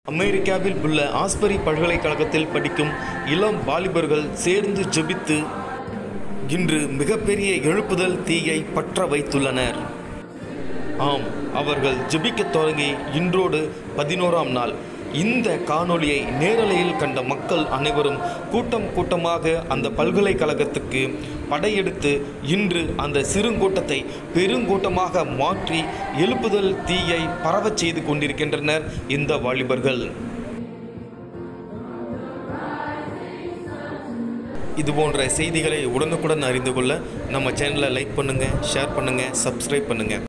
அமெரிக்காவில் உள்ள ஆஸ்பரி பல்கலைக்கழகத்தில் படிக்கும் இளம் வாலிபர்கள் சேர்ந்து ஜெபித்து இன்று மிகப்பெரிய எழுப்புதல் தீயை பற்ற வைத்துள்ளனர் ஆம் அவர்கள் ஜெபிக்கத் தொடங்கி இன்றோடு பதினோராம் நாள் இந்த காணொளியை நேரலையில் கண்ட மக்கள் அனைவரும் கூட்டம் கூட்டமாக அந்த பல்கலைக்கழகத்துக்கு படையெடுத்து இன்று அந்த சிறுங்கூட்டத்தை பெருங்கூட்டமாக மாற்றி எழுப்புதல் தீயை பரவச் செய்து கொண்டிருக்கின்றனர் இந்த வாலிபர்கள் இது போன்ற செய்திகளை உடனுக்குடன் அறிந்து கொள்ள நம்ம சேனலை லைக் பண்ணுங்கள் ஷேர் பண்ணுங்கள் சப்ஸ்கிரைப் பண்ணுங்கள்